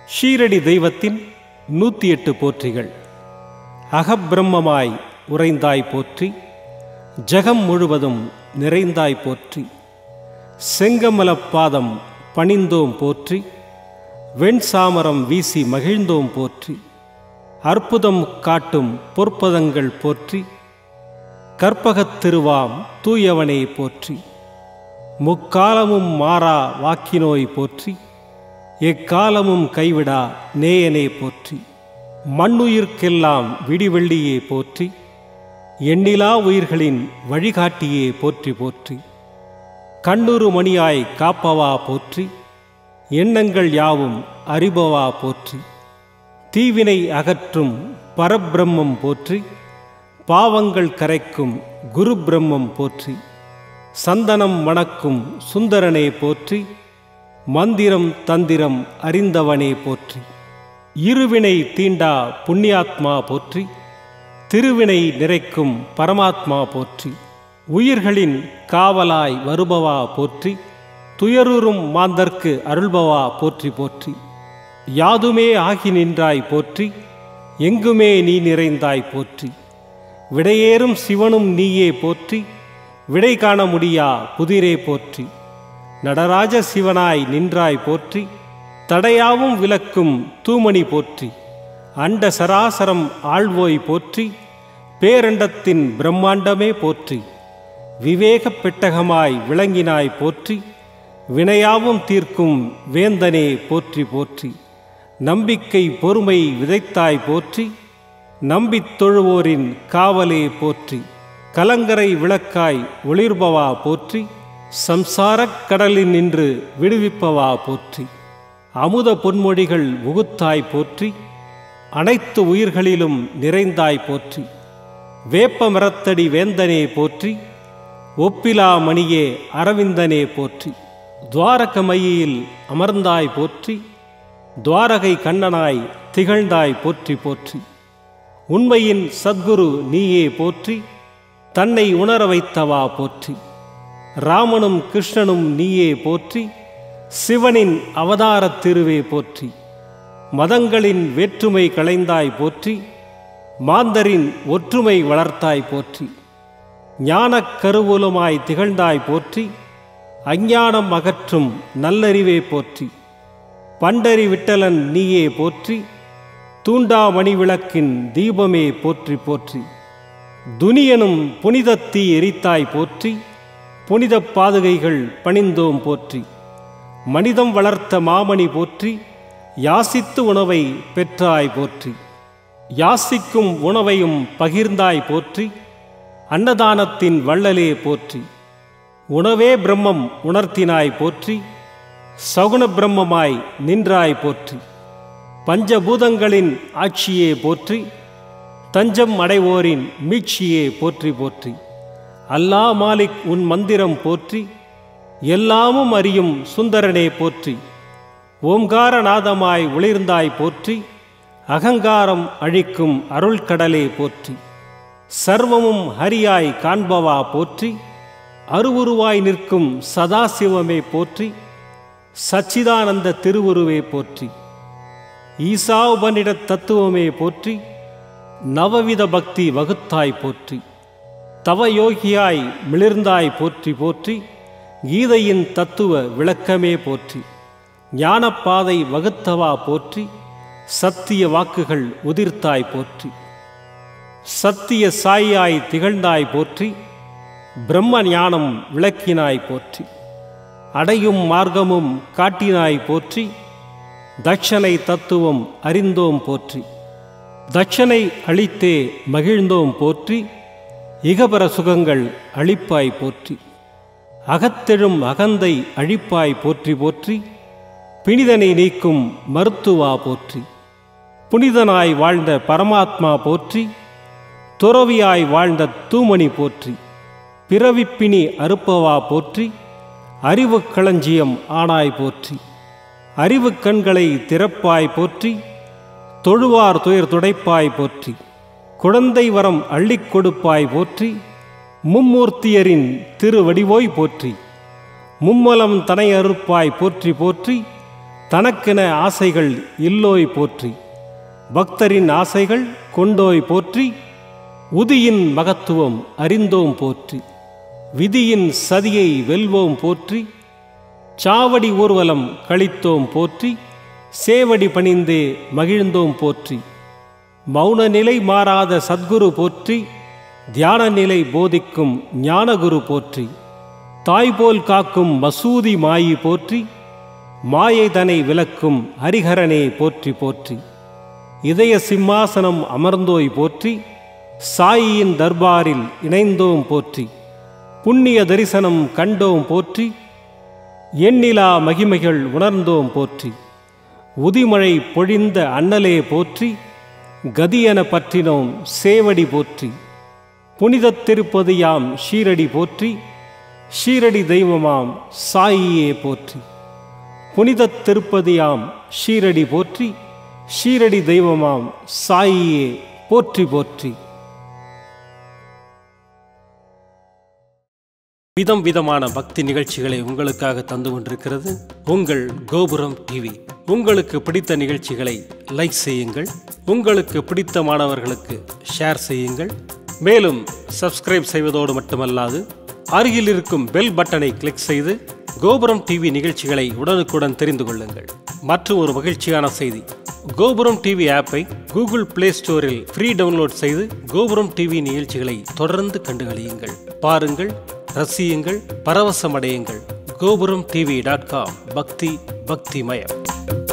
ஷீரடி தெய்வத்தின் நூற்றி எட்டு போற்றிகள் அகப்பிரம்மமாய் உறைந்தாய் போற்றி ஜகம் முழுவதும் நிறைந்தாய் போற்றி செங்கமலப் பாதம் பணிந்தோம் போற்றி வெண்சாமரம் வீசி மகிழ்ந்தோம் போற்றி அற்புதம் காட்டும் பொற்பதங்கள் போற்றி கற்பகத் திருவாம் தூயவனே போற்றி முக்காலமும் மாறா வாக்கினோய் போற்றி எக்காலமும் கைவிடா நேயனே போற்றி மண்ணுயிர்க்கெல்லாம் விடிவெள்ளியே போற்றி எண்ணிலா உயிர்களின் வழிகாட்டியே போற்றி போற்றி கண்ணுறு மணியாய் காப்பவா போற்றி எண்ணங்கள் யாவும் அறிபவா போற்றி தீவினை அகற்றும் பரபிரம்மம் போற்றி பாவங்கள் கரைக்கும் குரு பிரம்மம் போற்றி சந்தனம் மணக்கும் சுந்தரனே போற்றி மந்திரம் தந்திரம் அறிந்தவனே போற்றி இருவினை தீண்டா புண்ணியாத்மா போற்றி திருவினை நிறைக்கும் பரமாத்மா போற்றி உயிர்களின் காவலாய் வருபவா போற்றி துயருறும் மாந்தர்க்கு அருள்பவா போற்றி போற்றி யாதுமே ஆகி நின்றாய் போற்றி எங்குமே நீ நிறைந்தாய் போற்றி விடையேறும் சிவனும் நீயே போற்றி விடை காண முடியா புதிரே போற்றி நடராஜ சிவனாய் நின்றாய் போற்றி தடையாவும் விளக்கும் தூமணி போற்றி அண்ட சராசரம் ஆழ்வோய் போற்றி பேரண்டத்தின் பிரம்மாண்டமே போற்றி விவேகப் பெட்டகமாய் விளங்கினாய் போற்றி வினையாவும் தீர்க்கும் வேந்தனே போற்றி போற்றி நம்பிக்கை பொறுமை விதைத்தாய் போற்றி நம்பித் தொழுவோரின் காவலே போற்றி கலங்கரை விளக்காய் ஒளிர்பவா போற்றி சம்சாரக் கடலில் நின்று விடுவிப்பவா போற்றி அமுத பொன்மொழிகள் உகுத்தாய் போற்றி அனைத்து உயிர்களிலும் நிறைந்தாய் போற்றி வேப்ப மரத்தடி வேந்தனே போற்றி ஒப்பிலா மணியே அரவிந்தனே போற்றி துவாரகமையில் அமர்ந்தாய் போற்றி துவாரகை கண்ணனாய் திகழ்ந்தாய் போற்றி போற்றி உண்மையின் சத்குரு நீயே போற்றி தன்னை உணர வைத்தவா போற்றி ராமனும் கிருஷ்ணனும் நீயே போற்றி சிவனின் அவதாரத் திருவே போற்றி மதங்களின் வேற்றுமை களைந்தாய் போற்றி மாந்தரின் ஒற்றுமை வளர்த்தாய் போற்றி ஞானக் கருவூலமாய் திகழ்ந்தாய் போற்றி அஞ்ஞானம் அகற்றும் நல்லறிவே போற்றி பண்டரி விட்டலன் நீயே போற்றி தூண்டாமணி விளக்கின் தீபமே போற்றி போற்றி துனியனும் புனிதத்தீ எரித்தாய் போற்றி புனித பாதுகைகள் பணிந்தோம் போற்றி மனிதம் வளர்த்த மாமணி போற்றி யாசித்து உணவை பெற்றாய் போற்றி யாசிக்கும் உணவையும் பகிர்ந்தாய் போற்றி அன்னதானத்தின் வள்ளலே போற்றி உணவே பிரம்மம் உணர்த்தினாய் போற்றி சகுன பிரம்மமாய் நின்றாய் போற்றி பஞ்சபூதங்களின் ஆட்சியே போற்றி தஞ்சம் அடைவோரின் மீட்சியே போற்றி போற்றி அல்லா மாலிக் உன் மந்திரம் போற்றி எல்லாமும் அறியும் சுந்தரனே போற்றி ஓம்காரநாதமாய் ஒளிர்ந்தாய் போற்றி அகங்காரம் அழிக்கும் அருள்கடலே போற்றி சர்வமும் ஹரியாய் காண்பவா போற்றி அருவுருவாய் நிற்கும் சதாசிவமே போற்றி சச்சிதானந்த திருவுருவே போற்றி ஈசா உபனிட தத்துவமே போற்றி நவவித பக்தி வகுத்தாய் போற்றி தவயோகியாய் மிளிர்ந்தாய் போற்றி போற்றி கீதையின் தத்துவ விளக்கமே போற்றி ஞானப்பாதை வகுத்தவா போற்றி சத்திய வாக்குகள் உதிர்த்தாய் போற்றி சத்திய சாயாய் திகழ்ந்தாய் போற்றி பிரம்ம ஞானம் விளக்கினாய் போற்றி அடையும் மார்க்கமும் காட்டினாய் போற்றி தட்சணை தத்துவம் அறிந்தோம் போற்றி தட்சணை அளித்தே மகிழ்ந்தோம் போற்றி இகபர சுகங்கள் அளிப்பாய் போற்றி அகத்தெழும் அகந்தை அழிப்பாய் போற்றி போற்றி பிணிதனை நீக்கும் மருத்துவா போற்றி புனிதனாய் வாழ்ந்த பரமாத்மா போற்றி துறவியாய் வாழ்ந்த தூமணி போற்றி பிறவிப்பிணி அறுப்பவா போற்றி அறிவு களஞ்சியம் ஆனாய் போற்றி அறிவு கண்களை திறப்பாய் போற்றி தொழுவார் துயர் துடைப்பாய் போற்றி குழந்தை வரம் அள்ளிக் கொடுப்பாய் போற்றி மும்மூர்த்தியரின் திருவடிவோய் போற்றி மும்மலம் தனை அறுப்பாய் போற்றி போற்றி தனக்கென ஆசைகள் இல்லோய் போற்றி பக்தரின் ஆசைகள் கொண்டோய் போற்றி உதியின் மகத்துவம் அறிந்தோம் போற்றி விதியின் சதியை வெல்வோம் போற்றி சாவடி ஊர்வலம் கழித்தோம் போற்றி சேவடி பணிந்தே மகிழ்ந்தோம் போற்றி மௌன நிலை மாறாத சத்குரு போற்றி தியான நிலை போதிக்கும் ஞானகுரு போற்றி தாய்போல் காக்கும் மசூதி மாயி போற்றி மாயை தனை விளக்கும் ஹரிஹரனே போற்றி போற்றி இதய சிம்மாசனம் அமர்ந்தோய் போற்றி சாயியின் தர்பாரில் இணைந்தோம் போற்றி புண்ணிய தரிசனம் கண்டோம் போற்றி எண்ணிலா மகிமைகள் உணர்ந்தோம் போற்றி உதிமழை பொழிந்த அண்ணலே போற்றி கதியென பற்றினோம் சேவடி போற்றி புனிதத் திருப்பதி யாம் ஷீரடி போற்றி ஷீரடி தெய்வமாம் சாயியே போற்றி புனிதத் திருப்பதியாம் ஷீரடி போற்றி ஷீரடி தெய்வமாம் சாயியே போற்றி போற்றி விதம் விதமான பக்தி நிகழ்ச்சிகளை உங்களுக்காக தந்து கொண்டிருக்கிறது உங்கள் கோபுரம் டிவி உங்களுக்கு பிடித்த நிகழ்ச்சிகளை லைக் செய்யுங்கள் உங்களுக்கு பிடித்த மாணவர்களுக்கு ஷேர் செய்யுங்கள் மேலும் சப்ஸ்கிரைப் செய்வதோடு மட்டுமல்லாது அருகில் இருக்கும் பெல் பட்டனை கிளிக் செய்து கோபுரம் டிவி நிகழ்ச்சிகளை உடனுக்குடன் தெரிந்து கொள்ளுங்கள் மற்றும் ஒரு மகிழ்ச்சியான செய்தி கோபுரம் டிவி ஆப்பை கூகுள் பிளே ஸ்டோரில் ஃப்ரீ டவுன்லோட் செய்து கோபுரம் டிவி நிகழ்ச்சிகளை தொடர்ந்து கண்டுகளியுங்கள் பாருங்கள் ரசியுங்கள் பரவசமடையுங்கள் கோபுரம் டிவி டாட் காம் பக்தி பக்திமயம்